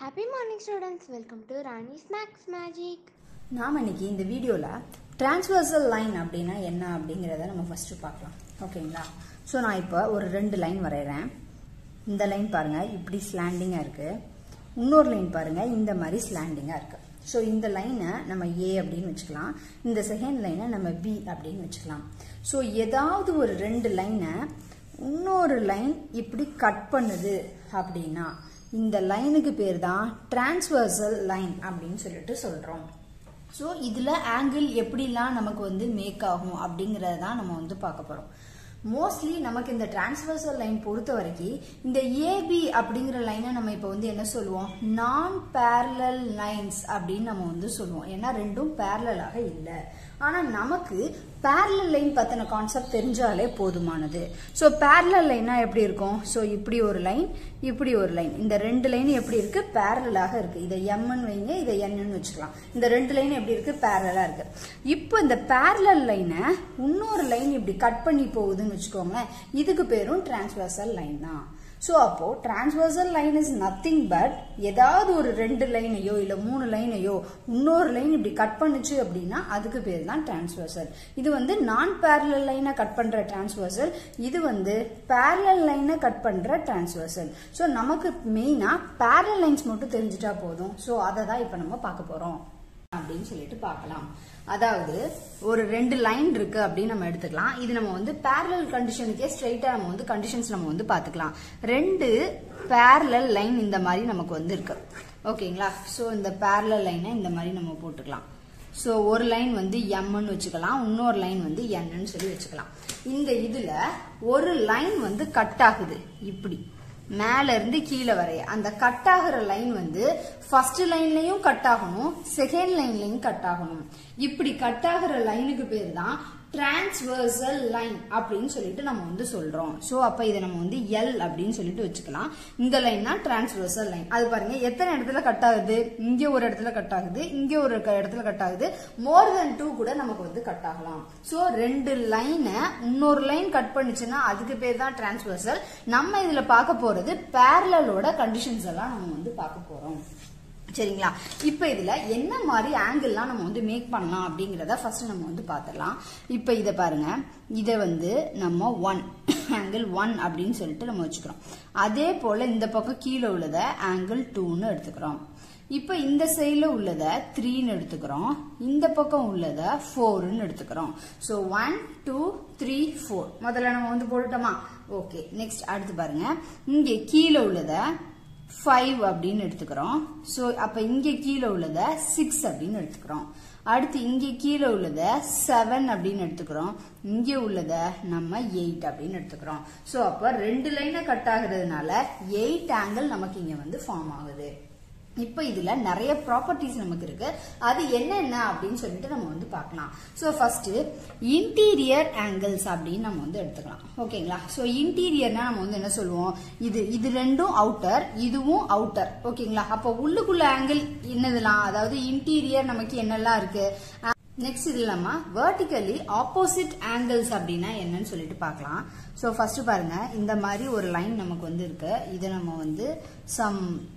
Happy morning, students. Welcome to Rani's Max Magic. நாம் இன்னைக்கு இந்த வீடியோவில் டிரான்ஸ்வர்சல் லைன் அப்படின்னா என்ன அப்படிங்கிறத நம்ம ஃபஸ்ட்டு பார்க்கலாம் ஓகேங்களா ஸோ நான் இப்போ ஒரு ரெண்டு லைன் வரைகிறேன் இந்த லைன் பாருங்கள் இப்படி ஸ்லாண்டிங்காக இருக்குது இன்னொரு லைன் பாருங்கள் இந்த மாதிரி ஸ்லாண்டிங்காக இருக்குது ஸோ இந்த லைனை நம்ம ஏ அப்படின்னு வச்சுக்கலாம் இந்த செகண்ட் லைனை நம்ம பி அப்படின்னு வச்சுக்கலாம் ஸோ ஏதாவது ஒரு ரெண்டு லைனை இன்னொரு லைன் இப்படி கட் பண்ணுது அப்படின்னா இந்த லைனுக்கு பேர் தான் டிரான்ஸ்வர்சல் லைன் அப்படின்னு சொல்லிட்டு சொல்கிறோம் ஸோ இதில் ஆங்கிள் எப்படிலாம் நமக்கு வந்து மேக் ஆகும் அப்படிங்கிறத தான் நம்ம வந்து பார்க்க போகிறோம் மோஸ்ட்லி நமக்கு இந்த டிரான்ஸ்வர்சல் லைன் பொறுத்த வரைக்கும் இந்த ஏபி அப்படிங்கிற லைனை நம்ம இப்போ வந்து என்ன சொல்லுவோம் நான் பேரலல் லைன்ஸ் அப்படின்னு நம்ம வந்து சொல்லுவோம் ஏன்னா ரெண்டும் பேரலாக இல்லை ஆனால் நமக்கு பேரலல் லைன் பற்றின கான்செப்ட் தெரிஞ்சாலே போதுமானது ஸோ பேரலல் லைனா எப்படி இருக்கும் ஸோ இப்படி ஒரு லைன் இப்படி ஒரு லைன் இந்த ரெண்டு லைன் எப்படி இருக்கு பேரலாக இருக்கு இதை எம்னு வைங்க இதை என்னன்னு வச்சுக்கலாம் இந்த ரெண்டு லைன் எப்படி இருக்கு பேரலா இருக்கு இப்போ இந்த பேரலல் லைனை இன்னொரு லைன் இப்படி கட் பண்ணி போகுதுன்னு வச்சுக்கோங்களேன் இதுக்கு பேரும் டிரான்ஸ்வர்சல் லைன் தான் ஸோ அப்போ transversal line is nothing but ஏதாவது ஒரு ரெண்டு லைனையோ இல்லை மூணு லைனையோ இன்னொரு லைன் இப்படி கட் பண்ணுச்சு அப்படின்னா அதுக்கு பேர் தான் டிரான்ஸ்வர்சல் இது வந்து நான் பேரலல் லைனை கட் பண்ணுற டிரான்ஸ்வர்சல் இது வந்து பேரலல் லைனை கட் பண்ணுற டிரான்ஸ்வர்சல் ஸோ நமக்கு மெயினாக பேரலல் லைன்ஸ் மட்டும் தெரிஞ்சிட்டா போதும் ஸோ அதை தான் இப்போ நம்ம பார்க்க போகிறோம் அப்படின்னு சொல்லிட்டு பார்க்கலாம் அதாவது ஒரு ரெண்டு லைன் இருக்கு அப்படின்னு நம்ம எடுத்துக்கலாம் இது நம்ம வந்து பேரலல் கண்டிஷனுக்கே ஸ்ட்ரைட்டா நம்ம வந்து கண்டிஷன்ஸ் நம்ம வந்து பார்த்துக்கலாம் ரெண்டு பேரலல் லைன் இந்த மாதிரி நமக்கு வந்து இருக்கு ஓகேங்களா ஸோ இந்த பேரலல் லைனை இந்த மாதிரி நம்ம போட்டுக்கலாம் ஸோ ஒரு லைன் வந்து எம்னு வச்சுக்கலாம் இன்னொரு லைன் வந்து என்னன்னு சொல்லி வச்சுக்கலாம் இந்த இதுல ஒரு லைன் வந்து கட் ஆகுது இப்படி மேல இருந்து கீழே வரைய அந்த கட் ஆகுற லைன் வந்து ஃபர்ஸ்ட் லைன்லயும் கட் ஆகணும் செகண்ட் லைன்லயும் கட் ஆகணும் இப்படி கட் ஆகுற லைனுக்கு பேர் தான் டிரான்ஸ்வர்சல் லைன் அப்படின்னு சொல்லிட்டு நம்ம வந்து சொல்றோம் ஸோ அப்ப இதை நம்ம வந்து எல் அப்படின்னு சொல்லிட்டு வச்சுக்கலாம் இந்த லைன் தான் டிரான்ஸ்வர்சல் லைன் அது பாருங்க எத்தனை இடத்துல கட் ஆகுது இங்க ஒரு இடத்துல கட் ஆகுது இங்க ஒரு க- இடத்துல கட் ஆகுது மோர் தென் டூ கூட நமக்கு வந்து கட் ஆகலாம் ஸோ ரெண்டு லைனை இன்னொரு லைன் கட் பண்ணுச்சுன்னா அதுக்கு பேர் தான் டிரான்ஸ்வர்சல் நம்ம இதுல பார்க்க போறது பேரலோட கண்டிஷன்ஸ் எல்லாம் நம்ம வந்து பார்க்க போறோம் சரிங்களா இப்போ இதுல என்ன மாதிரி ஆங்கிள்லாம் நம்ம வந்து மேக் பண்ணலாம் அப்படிங்கிறத ஃபர்ஸ்ட் நம்ம வந்து பார்த்துடலாம் இப்போ இதை பாருங்க இதை வந்து நம்ம ஒன் ஆங்கிள் ஒன் அப்படின்னு சொல்லிட்டு நம்ம வச்சுக்கிறோம் அதே போல இந்த பக்கம் கீழே உள்ளத ஆங்கிள் டூன்னு எடுத்துக்கிறோம் இப்போ இந்த சைடில் உள்ளதை த்ரீன்னு எடுத்துக்கிறோம் இந்த பக்கம் உள்ளதை ஃபோர்னு எடுத்துக்கிறோம் so one two three four முதல்ல நம்ம வந்து போட்டுட்டோமா ஓகே நெக்ஸ்ட் அடுத்து பாருங்க இங்கே கீழே உள்ளதை ஃபைவ் அப்படின்னு எடுத்துக்கிறோம் ஸோ அப்போ இங்கே கீழே உள்ளதை சிக்ஸ் அப்படின்னு எடுத்துக்கிறோம் அடுத்து இங்கே கீழே உள்ளதை செவன் அப்படின்னு எடுத்துக்கிறோம் இங்கே உள்ளதை நம்ம எயிட் அப்படின்னு எடுத்துக்கிறோம் ஸோ அப்போ ரெண்டு லைனை கட் ஆகுறதுனால எயிட் ஆங்கிள் நமக்கு இங்கே வந்து ஃபார்ம் ஆகுது இப்போ இதுல நிறைய ப்ராப்பர்ட்டிஸ் நமக்கு இருக்கு அது என்னென்ன அப்படின்னு சொல்லிட்டு நம்ம வந்து பார்க்கலாம் ஸோ ஃபர்ஸ்ட் இன்டீரியர் ஆங்கிள்ஸ் அப்படின்னு நம்ம வந்து எடுத்துக்கலாம் ஓகேங்களா ஸோ இன்டீரியர்னா நம்ம வந்து என்ன சொல்லுவோம் இது இது ரெண்டும் அவுட்டர் இதுவும் அவுட்டர் ஓகேங்களா அப்போ உள்ளுக்குள்ள ஆங்கிள் என்னதெல்லாம் அதாவது இன்டீரியர் நமக்கு என்னெல்லாம் இருக்கு நெக்ஸ்ட் இது இல்லாம வெர்டிக்கலி ஆப்போசிட் ஆங்கிள்ஸ் அப்படின்னா என்னன்னு சொல்லிட்டு பார்க்கலாம் ஸோ ஃபர்ஸ்ட் பாருங்க இந்த மாதிரி ஒரு லைன் நமக்கு வந்து இருக்கு இதை நம்ம வந்து சம்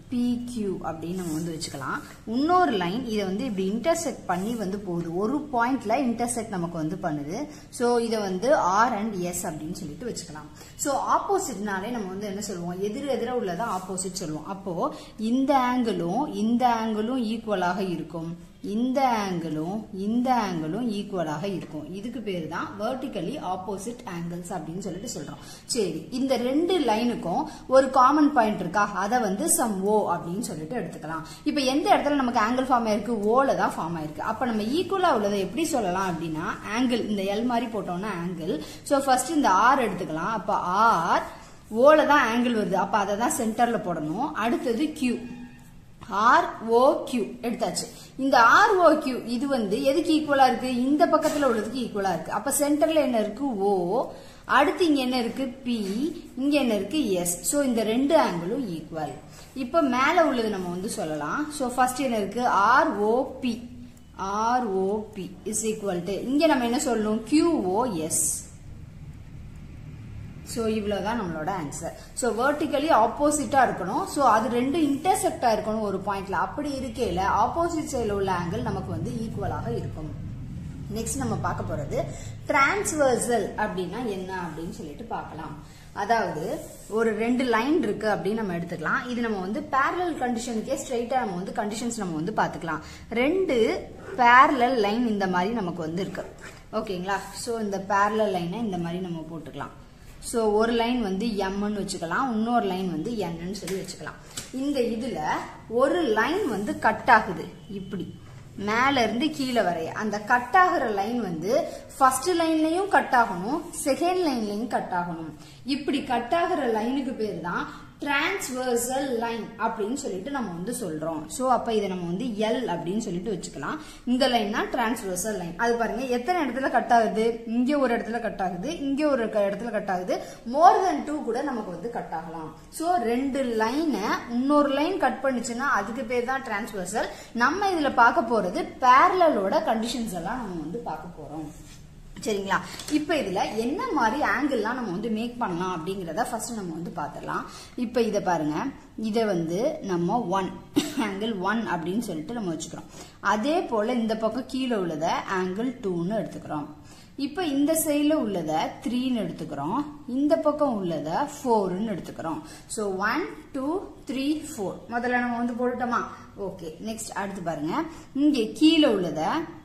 PQ அப்படின்னு நம்ம வந்து வச்சுக்கலாம் இன்னொரு லைன் இதை வந்து இப்படி இன்டர்செக்ட் பண்ணி வந்து போகுது ஒரு பாயிண்ட்ல இன்டர்செக்ட் நமக்கு வந்து பண்ணுது ஸோ இதை வந்து ஆர் அண்ட் எஸ் அப்படின்னு சொல்லிட்டு வச்சுக்கலாம் ஸோ ஆப்போசிட்னாலே நம்ம வந்து என்ன சொல்லுவோம் எதிர் எதிர உள்ளதை ஆப்போசிட் சொல்லுவோம் அப்போ இந்த ஆங்கிளும் இந்த ஆங்கிளும் ஈக்குவலாக இருக்கும் இந்த ஆங்கிளும் இந்த ஆங்கிளும் ஈக்குவலாக இருக்கும் இதுக்கு பேர் தான் வெர்டிக்கலி ஆப்போசிட் ஆங்கிள்ஸ் அப்படின்னு சொல்லிட்டு சொல்றோம் சரி இந்த ரெண்டு லைனுக்கும் ஒரு காமன் பாயிண்ட் இருக்கா அதை வந்து சம் ஓ அப்படின்னு சொல்லிட்டு எடுத்துக்கலாம் இப்போ எந்த இடத்துல நமக்கு ஆங்கிள் ஃபார்ம் ஆயிருக்கு ஓல தான் ஃபார்ம் ஆயிருக்கு அப்ப நம்ம ஈக்குவலா உள்ளதை எப்படி சொல்லலாம் அப்படின்னா ஆங்கிள் இந்த எல் மாதிரி போட்டோம்னா ஆங்கிள் ஸோ ஃபர்ஸ்ட் இந்த ஆர் எடுத்துக்கலாம் அப்ப ஆர் ஓல தான் ஆங்கிள் வருது அப்ப அதை தான் சென்டர்ல போடணும் அடுத்தது கியூ ஆர் ஓ கியூ எடுத்தாச்சு இந்த ஆர் ஓ கியூ இது வந்து எதுக்கு ஈக்குவலா இருக்கு இந்த பக்கத்துல உள்ளதுக்கு ஈக்குவலா இருக்கு அப்ப சென்டர்ல என்ன இருக்கு ஓ அடுத்து இங்க என்ன இருக்கு பி இங்க என்ன இருக்கு எஸ் சோ இந்த ரெண்டு ஆங்கிளும் ஈக்குவல் இப்ப மேல உள்ளது நம்ம வந்து சொல்லலாம் சோ ஃபர்ஸ்ட் என்ன இருக்கு R O P R O P is equal to இங்க நம்ம என்ன சொல்லணும் கியூ ஓ எஸ் ஸோ இவ்வளோதான் நம்மளோட ஆன்சர் ஸோ வெர்டிக்கலி ஆப்போசிட்டா இருக்கணும் ஸோ அது ரெண்டு இன்டர்செக்டா இருக்கணும் ஒரு பாயிண்ட்ல அப்படி இருக்கையில ஆப்போசிட் சைடில் உள்ள ஆங்கிள் நமக்கு வந்து ஈக்குவலாக இருக்கும் நெக்ஸ்ட் நம்ம பார்க்க போறது டிரான்ஸ்வர்சல் அப்படின்னா என்ன அப்படின்னு சொல்லிட்டு பார்க்கலாம் அதாவது ஒரு ரெண்டு லைன் இருக்கு அப்படின்னு நம்ம எடுத்துக்கலாம் இது நம்ம வந்து பேரலல் கண்டிஷனுக்கே ஸ்ட்ரைட்டா நம்ம வந்து கண்டிஷன்ஸ் நம்ம வந்து பார்த்துக்கலாம் ரெண்டு பேரலல் லைன் இந்த மாதிரி நமக்கு வந்து இருக்கு ஓகேங்களா ஸோ இந்த பேரலல் லைனை இந்த மாதிரி நம்ம போட்டுக்கலாம் ஸோ ஒரு லைன் வந்து எம்னு வச்சுக்கலாம் இன்னொரு லைன் வந்து என்னன்னு சொல்லி வச்சுக்கலாம் இந்த இதுல ஒரு லைன் வந்து கட் ஆகுது இப்படி மேல இருந்து கீழே வரைய அந்த கட் ஆகுற லைன் வந்து ஃபர்ஸ்ட் லைன்லயும் கட் ஆகணும் செகண்ட் லைன்லயும் கட் ஆகணும் இப்படி கட் ஆகுற லைனுக்கு பேர் தான் டிரான்ஸ்வர்சல் லைன் அப்படின்னு சொல்லிட்டு நம்ம வந்து சொல்றோம் சோ அப்ப இதை நம்ம வந்து எல் அப்படின்னு சொல்லிட்டு வச்சுக்கலாம் இந்த லைன் தான் டிரான்ஸ்வர்சல் லைன் அது பாருங்க எத்தனை இடத்துல கட் ஆகுது இங்க ஒரு இடத்துல கட் ஆகுது இங்க ஒரு க- இடத்துல கட் ஆகுது மோர் தென் டூ கூட நமக்கு வந்து கட் ஆகலாம் சோ ரெண்டு லைனை இன்னொரு லைன் கட் பண்ணுச்சுன்னா அதுக்கு பேர் தான் டிரான்ஸ்வர்சல் நம்ம இதுல பார்க்க போறது பேரலோட கண்டிஷன்ஸ் எல்லாம் நம்ம வந்து பார்க்க போறோம் சரிங்களா இப்போ இதுல என்ன மாதிரி ஆங்கிள்லாம் நம்ம வந்து மேக் பண்ணலாம் அப்படிங்கறத ஃபர்ஸ்ட் நம்ம வந்து பார்த்துடலாம் இப்போ இதை பாருங்க இதை வந்து நம்ம ஒன் ஆங்கிள் ஒன் அப்படின்னு சொல்லிட்டு நம்ம வச்சுக்கிறோம் அதே போல இந்த பக்கம் கீழே உள்ளத ஆங்கிள் டூன்னு எடுத்துக்கிறோம் இப்போ இந்த சைடில் உள்ளத த்ரீன்னு எடுத்துக்கிறோம் இந்த பக்கம் உள்ளத ஃபோர்னு எடுத்துக்கிறோம் so one two three four முதல்ல நம்ம வந்து போட்டுட்டோமா ஓகே நெக்ஸ்ட் அடுத்து பாருங்க இங்கே கீழே உள்ளத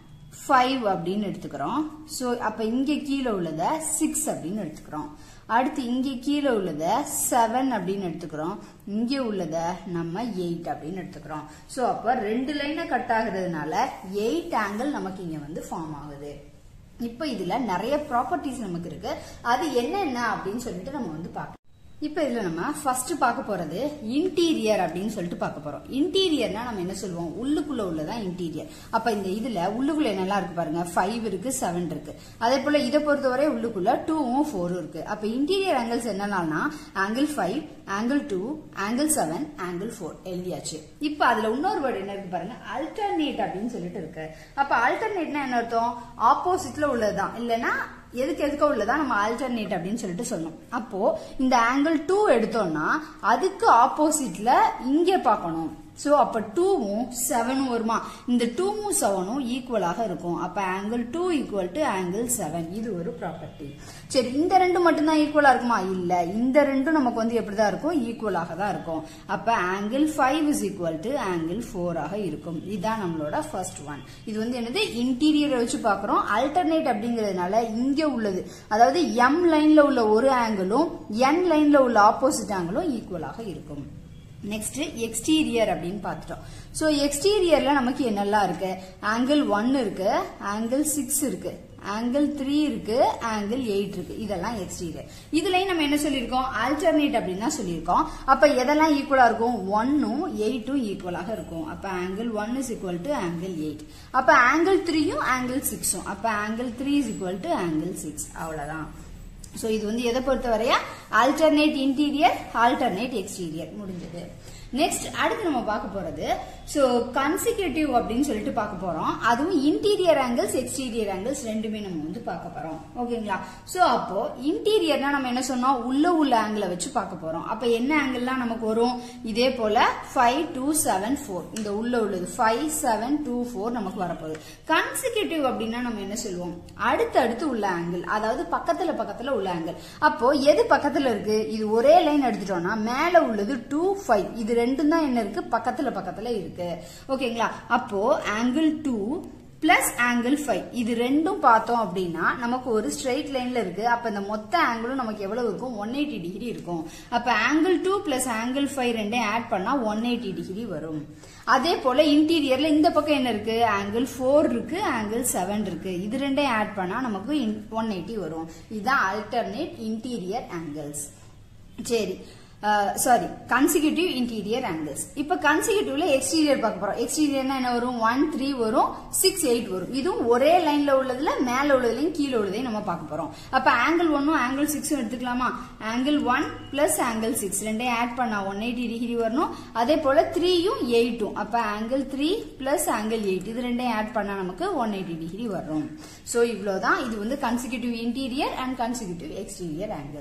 ஃபைவ் அப்படின்னு எடுத்துக்கிறோம் ஸோ அப்போ இங்கே கீழே உள்ளத சிக்ஸ் அப்படின்னு எடுத்துக்கிறோம் அடுத்து இங்கே கீழே உள்ளத செவன் அப்படின்னு எடுத்துக்கிறோம் இங்கே உள்ளத நம்ம எயிட் அப்படின்னு எடுத்துக்கிறோம் ஸோ அப்போ ரெண்டு லைனை கட் ஆகுறதுனால எயிட் ஆங்கிள் நமக்கு இங்கே வந்து ஃபார்ம் ஆகுது இப்போ இதுல நிறைய ப்ராப்பர்ட்டிஸ் நமக்கு இருக்கு அது என்னென்ன அப்படின்னு சொல்லிட்டு நம்ம வந்து பார்க்கலாம் இப்போ இதுல நம்ம ஃபர்ஸ்ட் பார்க்க போறது இன்டீரியர் அப்படின்னு சொல்லிட்டு பார்க்க போறோம் இன்டீரியர்னா நம்ம என்ன சொல்லுவோம் உள்ளுக்குள்ள உள்ளதான் இன்டீரியர் அப்ப இந்த இதுல உள்ளுக்குள்ள என்னெல்லாம் இருக்கு பாருங்க ஃபைவ் இருக்கு செவன் இருக்கு அதே போல இதை பொறுத்தவரை உள்ளுக்குள்ள டூவும் ஃபோரும் இருக்கு அப்ப இன்டீரியர் ஆங்கிள்ஸ் என்னென்னா angle five angle two angle seven angle four எழுதியாச்சு இப்போ அதுல இன்னொரு வேர்டு என்ன இருக்கு பாருங்க அல்டர்னேட் அப்படின்னு சொல்லிட்டு இருக்கு அப்ப அல்டர்னேட்னா என்ன அர்த்தம் ஆப்போசிட்ல உள்ளதுதான் இல்லைன்னா எதுக்கு எதுக்க உள்ளதா நம்ம ஆல்டர்னேட் அப்படின்னு சொல்லிட்டு சொல்லணும் அப்போ இந்த ஆங்கிள் டூ எடுத்தோம்னா அதுக்கு ஆப்போசிட்ல இங்க பார்க்கணும் சோ அப்ப டூவும் செவனும் வருமா இந்த டூவும் செவனும் ஈக்குவலாக இருக்கும் அப்ப angle two equal to angle seven இது ஒரு ப்ராப்பர்ட்டி சரி இந்த ரெண்டு மட்டும்தான் ஈக்குவலா இருக்குமா இல்ல இந்த ரெண்டும் நமக்கு வந்து எப்படிதான் இருக்கும் ஈக்குவலாக தான் இருக்கும் அப்ப angle five is equal to angle ஃபோராக இருக்கும் இதுதான் நம்மளோட ஃபர்ஸ்ட் ஒன் இது வந்து என்னது இன்டீரியரை வச்சு பார்க்குறோம் அல்டர்னேட் அப்படிங்கிறதுனால இங்க உள்ளது அதாவது எம் லைன்ல உள்ள ஒரு ஆங்கிளும் என் லைன்ல உள்ள ஆப்போசிட் ஆங்கிளும் ஈக்குவலாக இருக்கும் நெக்ஸ்ட் எக்ஸ்டீரியர் அப்படின்னு பார்த்துட்டோம் ஸோ எக்ஸ்டீரியர்ல நமக்கு என்னெல்லாம் இருக்கு ஆங்கிள் ஒன் இருக்கு ஆங்கிள் சிக்ஸ் இருக்கு ஆங்கிள் த்ரீ இருக்கு ஆங்கிள் எயிட் இருக்கு இதெல்லாம் எக்ஸ்டீரியர் இதுலயும் நம்ம என்ன சொல்லியிருக்கோம் ஆல்டர்னேட் அப்படின்னு தான் சொல்லியிருக்கோம் அப்ப எதெல்லாம் ஈக்குவலா இருக்கும் ஒன்னும் எயிட்டும் ஈக்குவலாக இருக்கும் அப்ப angle one is equal to angle eight அப்ப ஆங்கிள் த்ரீயும் ஆங்கிள் சிக்ஸும் அப்ப angle three is equal to angle six அவ்வளவுதான் ஸோ இது வந்து எதை பொறுத்தவரையா ஆல்டர்னேட் இன்டீரியர் ஆல்டர்னேட் எக்ஸ்டீரியர் முடிஞ்சது நெக்ஸ்ட் அடுத்து நம்ம பார்க்க போறது ஸோ கன்சிக்யூட்டிவ் அப்படின்னு சொல்லிட்டு பார்க்க போறோம் அதுவும் இன்டீரியர் ஆங்கிள்ஸ் எக்ஸ்டீரியர் ஆங்கிள்ஸ் ரெண்டுமே நம்ம வந்து பார்க்க போறோம் ஓகேங்களா ஸோ அப்போ இன்டீரியர்னா நம்ம என்ன சொன்னோம் உள்ள உள்ள ஆங்கிளை வச்சு பார்க்க போறோம் அப்ப என்ன ஆங்கிள்லாம் நமக்கு வரும் இதே போல ஃபைவ் டூ செவன் ஃபோர் இந்த உள்ள உள்ளது ஃபைவ் செவன் டூ ஃபோர் நமக்கு வரப்போகுது கன்சிக்யூட்டிவ் அப்படின்னா நம்ம என்ன சொல்லுவோம் அடுத்தடுத்து உள்ள ஆங்கிள் அதாவது பக்கத்துல பக்கத்துல உள்ள ஆங்கிள் அப்போ எது பக்கத்துல இருக்கு இது ஒரே லைன் எடுத்துட்டோம்னா மேல உள்ளது டூ ஃபைவ் இது ரெண்டும் தான் என்ன இருக்கு பக்கத்துல பக்கத்துல இருக்கு ஓகேங்களா அப்போ angle two plus angle five இது ரெண்டும் பார்த்தோம் அப்படின்னா நமக்கு ஒரு ஸ்ட்ரெயிட் லைன்ல இருக்கு அப்ப இந்த மொத்த ஆங்கிளும் நமக்கு எவ்வளவு இருக்கும் ஒன் எயிட்டி டிகிரி இருக்கும் அப்ப angle two plus angle five ரெண்டையும் ஆட் பண்ணா ஒன் எயிட்டி டிகிரி வரும் அதே போல இன்டீரியர்ல இந்த பக்கம் என்ன இருக்கு ஆங்கிள் ஃபோர் இருக்கு ஆங்கிள் செவன் இருக்கு இது ரெண்டையும் ஆட் பண்ணா நமக்கு ஒன் எயிட்டி வரும் இதுதான் அல்டர்னேட் இன்டீரியர் ஆங்கிள்ஸ் சரி சாரி கன்சிக்யூட்டிவ் இன்டீரியர் ஆங்கிள்ஸ் இப்ப கன்சிக்யூட்டிவ்ல எக்ஸ்டீரியர் பார்க்க போறோம் எக்ஸ்டீரியர்னா என்ன வரும் ஒன் த்ரீ வரும் சிக்ஸ் எயிட் வரும் இதுவும் ஒரே லைன்ல உள்ளதுல மேல உள்ளதுலயும் கீழே உள்ளதையும் நம்ம பார்க்க போறோம் அப்ப ஆங்கிள் ஒன்னும் ஆங்கிள் சிக்ஸும் எடுத்துக்கலாமா angle one plus angle six ரெண்டையும் ஆட் பண்ணா ஒன் எயிட்டி டிகிரி வரணும் அதே போல த்ரீயும் எயிட்டும் அப்ப angle three plus angle eight இது ரெண்டையும் ஆட் பண்ணா நமக்கு ஒன் எயிட்டி டிகிரி வரும் சோ இவ்வளவுதான் இது வந்து consecutive interior and consecutive exterior angles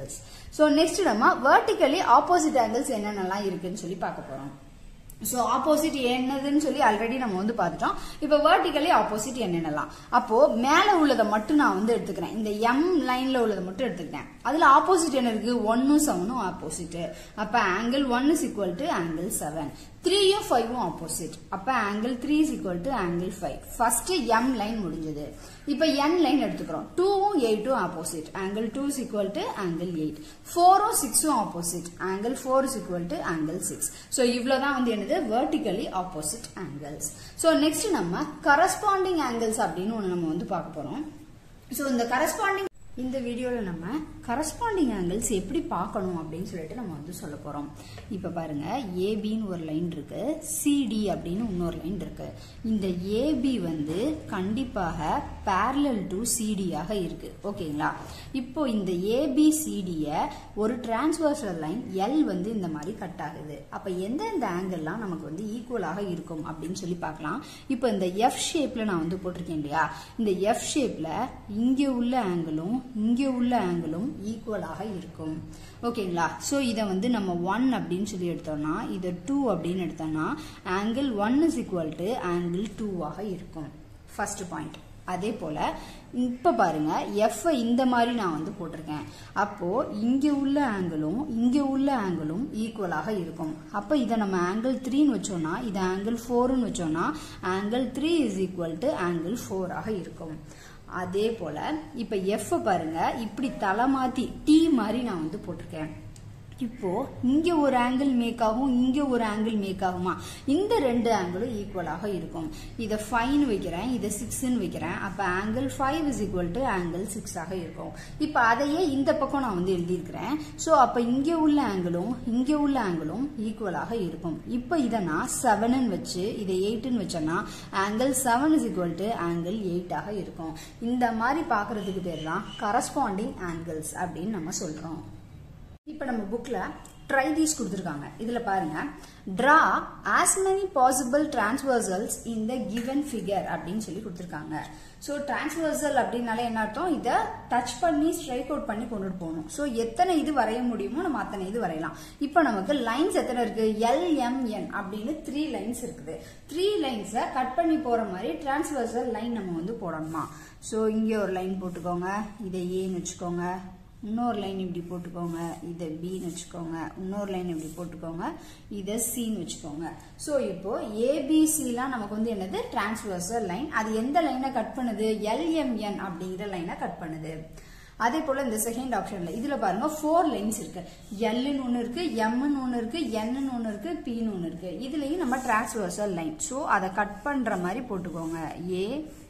so next நம்ம வெர்டிக்கலி ஆப்போசிட் ஆங்கிள்ஸ் என்னென்னலாம் இருக்குன்னு சொல்லி பார்க்க போறோம் ஸோ ஆப்போசிட் என்னதுன்னு சொல்லி ஆல்ரெடி நம்ம வந்து பார்த்துட்டோம் இப்போ வெர்டிக்கலி ஆப்போசிட் என்னென்னலாம் அப்போ மேலே உள்ளதை மட்டும் நான் வந்து எடுத்துக்கிறேன் இந்த எம் லைன்ல உள்ளதை மட்டும் எடுத்துக்கிறேன் அதுல ஆப்போசிட் என்ன இருக்கு ஒன்னும் செவனும் ஆப்போசிட் அப்ப angle one is equal to angle seven த்ரீயும் ஃபைவும் ஆப்போசிட் அப்ப angle three is equal to angle five first M line முடிஞ்சது இப்ப என் லைன் எடுத்துக்கிறோம் டூவும் எயிட்டும் opposite angle two is equal to angle eight ஃபோரும் சிக்ஸும் opposite angle four is equal to angle six so இவ்வளவுதான் வந்து என்னது vertically opposite angles so next நம்ம கரஸ்பாண்டிங் ஆங்கிள்ஸ் அப்படின்னு ஒன்று நம்ம வந்து பார்க்க போறோம் ஸோ இந்த கரஸ்பாண்டிங் இந்த வீடியோவில் நம்ம கரஸ்பாண்டிங் ஆங்கிள்ஸ் எப்படி பார்க்கணும் அப்படின்னு சொல்லிட்டு நம்ம வந்து சொல்ல போகிறோம் இப்போ பாருங்க ஏபின்னு ஒரு லைன் இருக்கு சிடி அப்படின்னு இன்னொரு லைன் இருக்கு இந்த ஏபி வந்து கண்டிப்பாக பேரலல் டு சிடியாக இருக்கு ஓகேங்களா இப்போ இந்த ஏபிசிடியை ஒரு டிரான்ஸ்வர்சல் லைன் எல் வந்து இந்த மாதிரி கட் ஆகுது அப்போ எந்தெந்த ஆங்கிள்லாம் நமக்கு வந்து ஈக்குவலாக இருக்கும் அப்படின்னு சொல்லி பார்க்கலாம் இப்போ இந்த எஃப் ஷேப்ல நான் வந்து போட்டிருக்கேன் இல்லையா இந்த எஃப் ஷேப்ல இங்கே உள்ள ஆங்கிளும் இங்கே உள்ள ஆங்கிளும் ஈக்குவலாக இருக்கும் ஓகேங்களா ஸோ இதை வந்து நம்ம ஒன் அப்படின்னு சொல்லி எடுத்தோம்னா இதை டூ அப்படின்னு எடுத்தோம்னா angle one is equal to angle டூவாக இருக்கும் ஃபர்ஸ்ட் பாயிண்ட் அதே போல இப்ப பாருங்க எஃப் இந்த மாதிரி நான் வந்து போட்டிருக்கேன் அப்போ இங்க உள்ள ஆங்கிளும் இங்க உள்ள ஆங்கிளும் ஈக்குவலாக இருக்கும் அப்ப இதை நம்ம ஆங்கிள் த்ரீன்னு வச்சோம்னா இது ஆங்கிள் ஃபோர்னு வச்சோம்னா angle three is equal to angle ஃபோராக இருக்கும் அதே போல இப்ப எஃப் பாருங்க இப்படி தலை மாத்தி டி மாதிரி நான் வந்து போட்டிருக்கேன் இப்போ இங்க ஒரு ஆங்கிள் மேக் ஆகும் இங்க ஒரு ஆங்கிள் மேக் ஆகுமா இந்த ரெண்டு ஆங்கிளும் ஈக்குவலாக இருக்கும் இதை ஃபைவ்னு வைக்கிறேன் இதை சிக்ஸ்ன்னு வைக்கிறேன் அப்ப angle five is equal to angle சிக்ஸாக இருக்கும் இப்போ அதையே இந்த பக்கம் நான் வந்து எழுதியிருக்கிறேன் ஸோ அப்ப இங்க உள்ள ஆங்கிளும் இங்க உள்ள ஆங்கிளும் ஈக்குவலாக இருக்கும் இப்போ இதை நான் செவன் வச்சு இதை எயிட்னு வச்சேன்னா angle seven is equal to angle எயிட்டாக இருக்கும் இந்த மாதிரி பார்க்கறதுக்கு பேர் தான் கரஸ்பாண்டிங் ஆங்கிள்ஸ் அப்படின்னு நம்ம சொல்றோம் இப்போ நம்ம புக்ல ட்ரை தீஸ் கொடுத்துருக்காங்க இதுல பாருங்க draw as many possible transversals in the given figure அப்படின்னு சொல்லி கொடுத்துருக்காங்க ஸோ டிரான்ஸ்வர்சல் அப்படின்னாலே என்ன அர்த்தம் இதை டச் பண்ணி ஸ்ட்ரைக் அவுட் பண்ணி கொண்டுட்டு போகணும் ஸோ எத்தனை இது வரைய முடியுமோ நம்ம அத்தனை இது வரையலாம் இப்போ நமக்கு லைன்ஸ் எத்தனை இருக்கு எல்எம்என் அப்படின்னு த்ரீ லைன்ஸ் இருக்குது த்ரீ லைன்ஸை கட் பண்ணி போற மாதிரி டிரான்ஸ்வர்சல் லைன் நம்ம வந்து போடணுமா ஸோ இங்கே ஒரு லைன் போட்டுக்கோங்க இதை ஏன்னு வச்சுக்கோங்க இன்னொரு லைன் இப்படி போட்டுக்கோங்க இதை பின்னு வச்சுக்கோங்க இன்னொரு லைன் இப்படி போட்டுக்கோங்க இதை சின்னு வச்சுக்கோங்க ஸோ இப்போ ஏபிசிலாம் நமக்கு வந்து என்னது டிரான்ஸ்வர்சல் லைன் அது எந்த லைனை கட் பண்ணுது எல்எம்என் அப்படிங்கிற லைனை கட் பண்ணுது அதே போல இந்த செகண்ட் ஆப்ஷன்ல இதுல பாருங்க ஃபோர் லைன்ஸ் இருக்கு எல்னு ஒன்னு இருக்கு எம்னு ஒன்னு இருக்கு என்னு ஒன்னு இருக்கு பின்னு ஒன்னு இருக்கு இதுலயும் நம்ம டிரான்ஸ்வர்சல் லைன் ஸோ அதை கட் பண்ற மாதிரி போட்டுக்கோங்க ஏ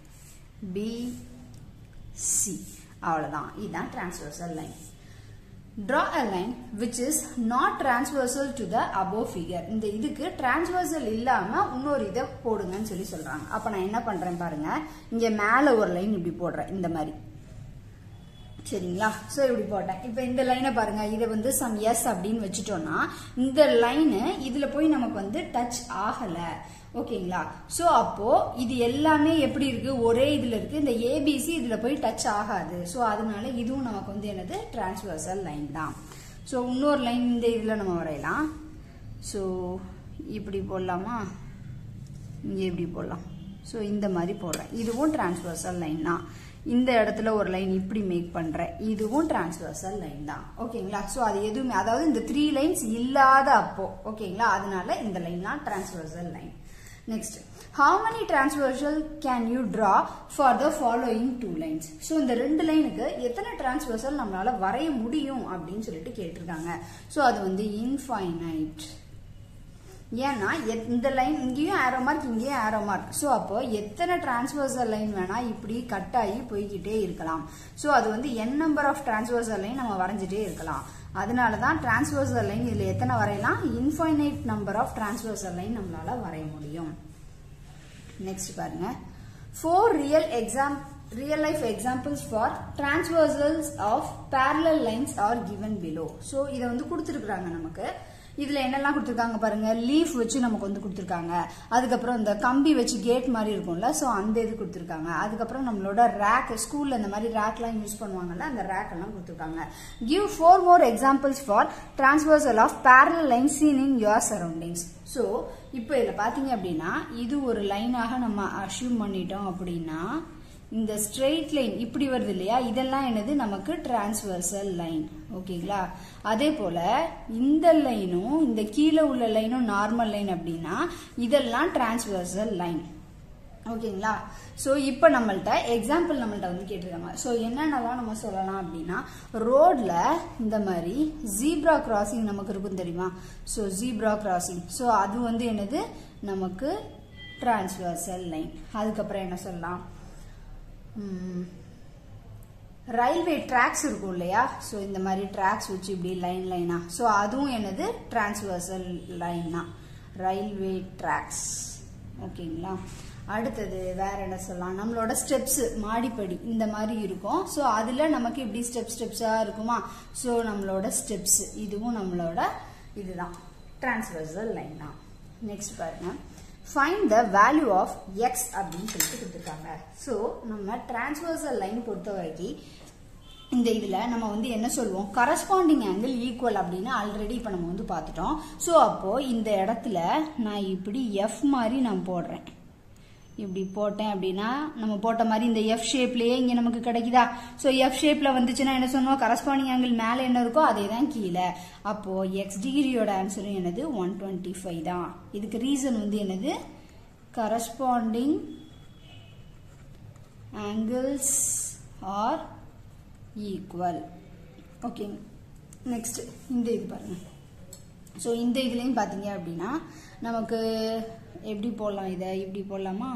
பி சி அவ்வளவுதான் இதுதான் transversal line draw a line which is not transversal to the above figure இந்த இதுக்கு transversal இல்லாம இன்னொரு இதை போடுங்கன்னு சொல்லி சொல்றாங்க அப்ப நான் என்ன பண்றேன் பாருங்க இங்க மேல ஒரு லைன் இப்படி போடுறேன் இந்த மாதிரி சரிங்களா ஸோ இப்படி போட்டேன் இப்போ இந்த லைனை பாருங்க இதை வந்து சம் எஸ் அப்படின்னு வச்சுட்டோம்னா இந்த லைனு இதுல போய் நமக்கு வந்து டச் ஆகல ஓகேங்களா ஸோ அப்போ இது எல்லாமே எப்படி இருக்கு ஒரே இதுல இருக்கு இந்த ஏபிசி இதுல போய் டச் ஆகாது ஸோ அதனால இதுவும் நமக்கு வந்து என்னது டிரான்ஸ்வர்சல் லைன் தான் ஸோ இன்னொரு லைன் இந்த இதுல நம்ம வரையலாம் ஸோ இப்படி போடலாமா இங்கே இப்படி போடலாம் ஸோ இந்த மாதிரி போடுறேன் இதுவும் டிரான்ஸ்வர்சல் லைன் தான் இந்த இடத்துல ஒரு லைன் இப்படி மேக் பண்றேன் இதுவும் டிரான்ஸ்வர்சல் லைன் தான் ஓகேங்களா ஸோ அது எதுவுமே அதாவது இந்த த்ரீ லைன்ஸ் இல்லாத அப்போ ஓகேங்களா அதனால இந்த லைன் தான் transversal line next how many transversal can you draw for the following two lines so இந்த ரெண்டு லைனுக்கு எத்தனை டிரான்ஸ்வர்சல் நம்மளால வரைய முடியும் அப்படின்னு சொல்லிட்டு கேட்டிருக்காங்க ஸோ அது வந்து இன்ஃபைனைட் ஏன்னா எத்- இந்த லைன் இங்கேயும் ஆரோ மார்க் இங்கேயும் ஆரோ மார்க் ஸோ அப்போ எத்தனை டிரான்ஸ்வர்சல் லைன் வேணா இப்படி கட் ஆகி போய்கிட்டே இருக்கலாம் ஸோ அது வந்து N number of transversal line நம்ம வரைஞ்சிட்டே இருக்கலாம் அதனால தான் டிரான்ஸ்வர்சல் லைன் இதில் எத்தனை வரையலாம் infinite number of transversal line நம்மளால வரைய முடியும் நெக்ஸ்ட் பாருங்க four real exam real life examples for transversals of parallel lines are given below ஸோ இதை வந்து கொடுத்துருக்குறாங்க நமக்கு இதுல என்னெல்லாம் கொடுத்துருக்காங்க பாருங்க லீஃப் வச்சு நமக்கு வந்து கொடுத்துருக்காங்க அதுக்கப்புறம் இந்த கம்பி வச்சு கேட் மாதிரி இருக்கும்ல ஸோ அந்த இது கொடுத்துருக்காங்க அதுக்கப்புறம் நம்மளோட ரேக் ஸ்கூல்ல இந்த மாதிரி ரேக்லாம் யூஸ் பண்ணுவாங்கல்ல அந்த ரேக் எல்லாம் கொடுத்துருக்காங்க give four more examples for transversal of parallel line seen in your surroundings so இப்போ இதில் பார்த்தீங்க அப்படின்னா இது ஒரு லைனாக நம்ம அஷ்யூம் பண்ணிட்டோம் அப்படின்னா இந்த ஸ்ட்ரெயிட் லைன் இப்படி வருது இல்லையா இதெல்லாம் என்னது நமக்கு டிரான்ஸ்வர்சல் லைன் ஓகேங்களா அதே போல இந்த லைனும் இந்த கீழே உள்ள லைனும் நார்மல் லைன் அப்படின்னா இதெல்லாம் டிரான்ஸ்வர்சல் லைன் ஓகேங்களா ஸோ இப்போ நம்மள்ட்ட எக்ஸாம்பிள் நம்மள்ட்ட வந்து கேட்டிருக்காங்க ஸோ என்னென்னலாம் நம்ம சொல்லலாம் அப்படின்னா ரோட்ல இந்த மாதிரி ஜீப்ரா கிராசிங் நமக்கு இருக்கும் தெரியுமா ஸோ ஜீப்ரா கிராசிங் ஸோ அது வந்து என்னது நமக்கு டிரான்ஸ்வர்சல் லைன் அதுக்கப்புறம் என்ன சொல்லலாம் ரயில்வே ட்ராக்ஸ் இருக்கும் இல்லையா ஸோ இந்த மாதிரி ட்ராக்ஸ் வச்சு இப்படி லைன் லைனா ஸோ அதுவும் என்னது டிரான்ஸ்வர்சல் லைனா ரயில்வே ட்ராக்ஸ் ஓகேங்களா அடுத்தது வேற என்ன சொல்லலாம் நம்மளோட ஸ்டெப்ஸ் மாடிப்படி இந்த மாதிரி இருக்கும் ஸோ அதில் நமக்கு இப்படி ஸ்டெப் ஸ்டெப்ஸாக இருக்குமா ஸோ நம்மளோட ஸ்டெப்ஸ் இதுவும் நம்மளோட இதுதான் டிரான்ஸ்வர்சல் லைன் தான் நெக்ஸ்ட் பாருங்க find the value of X அப்படின்னு சொல்லிட்டு கொடுத்துருக்காங்க ஸோ நம்ம டிரான்ஸ்வர்சல் லைன் பொறுத்த வரைக்கும் இந்த இதில் நம்ம வந்து என்ன சொல்லுவோம் கரஸ்பாண்டிங் ஆங்கிள் ஈக்குவல் அப்படின்னு ஆல்ரெடி இப்போ நம்ம வந்து பார்த்துட்டோம் ஸோ அப்போது இந்த இடத்துல நான் இப்படி எஃப் மாதிரி நான் போடுறேன் இப்படி போட்டேன் அப்படின்னா நம்ம போட்ட மாதிரி இந்த எஃப் ஷேப்லயே இங்க நமக்கு கிடைக்குதா ஸோ எஃப் ஷேப்ல வந்துச்சுன்னா என்ன சொன்னோம் கரஸ்பாண்டிங் ஆங்கிள் மேலே என்ன இருக்கோ அதே தான் கீழே அப்போ எக்ஸ் டிகிரியோட ஆன்சரும் என்னது ஒன் டுவெண்ட்டி ஃபைவ் தான் இதுக்கு ரீசன் வந்து என்னது corresponding angles are equal okay next இந்த இது பாருங்க ஸோ இந்த இதுலேயும் பார்த்தீங்க அப்படின்னா நமக்கு எப்படி போடலாம் இதை இப்படி போடலாமா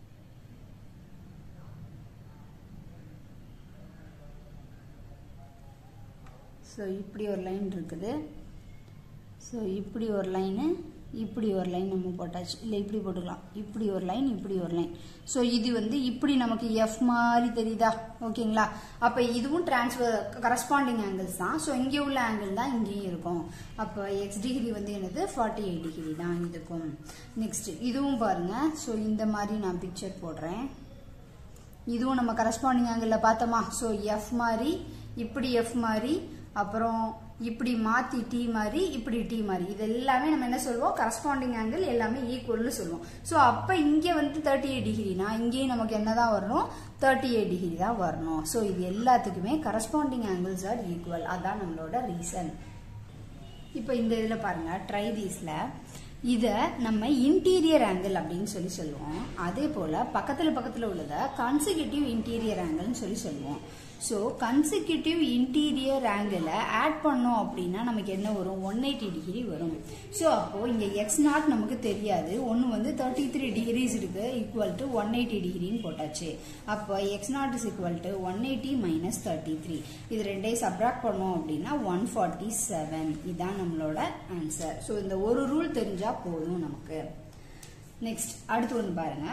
ஸோ இப்படி ஒரு லைன் இருக்குது ஸோ இப்படி ஒரு லைனு இப்படி ஒரு லைன் நம்ம போட்டாச்சு இல்லை இப்படி போட்டுக்கலாம் இப்படி ஒரு லைன் இப்படி ஒரு லைன் ஸோ இது வந்து இப்படி நமக்கு எஃப் மாதிரி தெரியுதா ஓகேங்களா அப்போ இதுவும் டிரான்ஸ்ஃபர் கரஸ்பாண்டிங் ஆங்கிள்ஸ் தான் ஸோ இங்கே உள்ள ஆங்கிள் தான் இங்கேயும் இருக்கும் அப்போ எக்ஸ் டிகிரி வந்து என்னது ஃபார்ட்டி எயிட் டிகிரி தான் இதுக்கும் நெக்ஸ்ட் இதுவும் பாருங்க ஸோ இந்த மாதிரி நான் பிக்சர் போடுறேன் இதுவும் நம்ம கரஸ்பாண்டிங் ஆங்கிளில் பார்த்தோமா ஸோ எஃப் மாதிரி இப்படி எஃப் மாதிரி அப்புறம் இப்படி மாத்தி டி மாதிரி இப்படி டி மாதிரி இது எல்லாமே நம்ம என்ன சொல்லுவோம் கரஸ்பாண்டிங் ஆங்கிள் எல்லாமே ஈக்குவல்னு சொல்லுவோம் ஸோ அப்போ இங்கே வந்து தேர்ட்டி எயிட் டிகிரினா இங்கேயும் நமக்கு என்ன தான் வரணும் தேர்ட்டி எயிட் டிகிரி தான் வரணும் ஸோ இது எல்லாத்துக்குமே கரஸ்பாண்டிங் ஆங்கிள்ஸ் ஆர் ஈக்குவல் அதான் நம்மளோட ரீசன் இப்போ இந்த இதில் பாருங்க ட்ரை தீஸில் இதை நம்ம இன்டீரியர் ஆங்கிள் அப்படின்னு சொல்லி சொல்லுவோம் அதே போல் பக்கத்தில் பக்கத்தில் உள்ளதை கன்சிக்யூட்டிவ் இன்டீரியர் ஆங்கிள்னு சொல்லி சொல்லுவோம் ஸோ கன்சிக்யூட்டிவ் இன்டீரியர் ஆங்கிளை ஆட் பண்ணோம் அப்படின்னா நமக்கு என்ன வரும் ஒன் எயிட்டி டிகிரி வரும் ஸோ அப்போது இங்கே எக்ஸ் நாட் நமக்கு தெரியாது ஒன்று வந்து தேர்ட்டி த்ரீ டிகிரிஸ் இருக்கு ஈக்குவல் டு ஒன் எயிட்டி டிகிரின்னு போட்டாச்சு அப்போ X not is equal to one eighty minus thirty three இது ரெண்டையும் சப்ராக்ட் பண்ணோம் அப்படின்னா ஒன் ஃபார்ட்டி செவன் இதுதான் நம்மளோட ஆன்சர் ஸோ இந்த ஒரு ரூல் தெரிஞ்சால் போதும் நமக்கு நெக்ஸ்ட் அடுத்து ஒன்று பாருங்க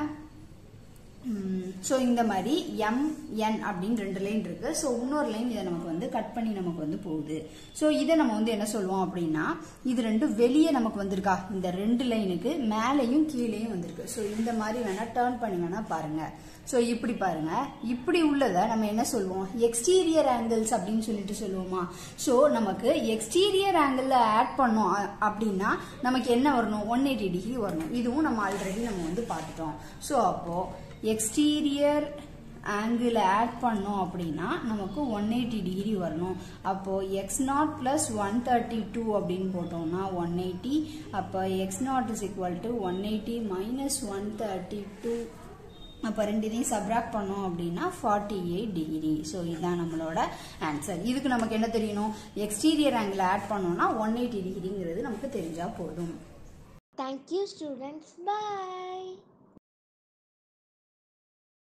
ஸோ இந்த மாதிரி எம் என் அப்படின்னு ரெண்டு லைன் இருக்கு ஸோ இன்னொரு லைன் இதை நமக்கு வந்து கட் பண்ணி நமக்கு வந்து போகுது ஸோ இதை நம்ம வந்து என்ன சொல்லுவோம் அப்படின்னா இது ரெண்டும் வெளியே நமக்கு வந்திருக்கா இந்த ரெண்டு லைனுக்கு மேலேயும் கீழேயும் வந்திருக்கு ஸோ இந்த மாதிரி வேணா டேர்ன் பண்ணி வேணா பாருங்க ஸோ இப்படி பாருங்க இப்படி உள்ளதை நம்ம என்ன சொல்லுவோம் எக்ஸ்டீரியர் ஆங்கிள்ஸ் அப்படின்னு சொல்லிட்டு சொல்லுவோமா ஸோ நமக்கு எக்ஸ்டீரியர் ஆங்கிள் ஆட் பண்ணோம் அ- அப்படின்னா நமக்கு என்ன வரணும் ஒன் எயிட்டி டிகிரி வரணும் இதுவும் நம்ம ஆல்ரெடி நம்ம வந்து பார்த்துட்டோம் ஸோ அப்போ எக்ஸ்டீரியர் ஆங்கிள் ஆட் பண்ணோம் அப்படின்னா நமக்கு ஒன் எயிட்டி டிகிரி வரணும் அப்போ X not plus one thirty two அப்படின்னு போட்டோம்னா ஒன் எயிட்டி அப்போ X not is equal to one eighty minus one thirty two அப்போ ரெண்டு இதையும் சப்ராக்ட் பண்ணோம் அப்படின்னா ஃபார்ட்டி எயிட் டிகிரி ஸோ இதுதான் நம்மளோட ஆன்சர் இதுக்கு நமக்கு என்ன தெரியணும் எக்ஸ்டீரியர் ஆங்கிள் ஆட் பண்ணோம்னா ஒன் எயிட்டி டிகிரிங்கிறது நமக்கு தெரிஞ்சா போதும் Thank you, students. Bye.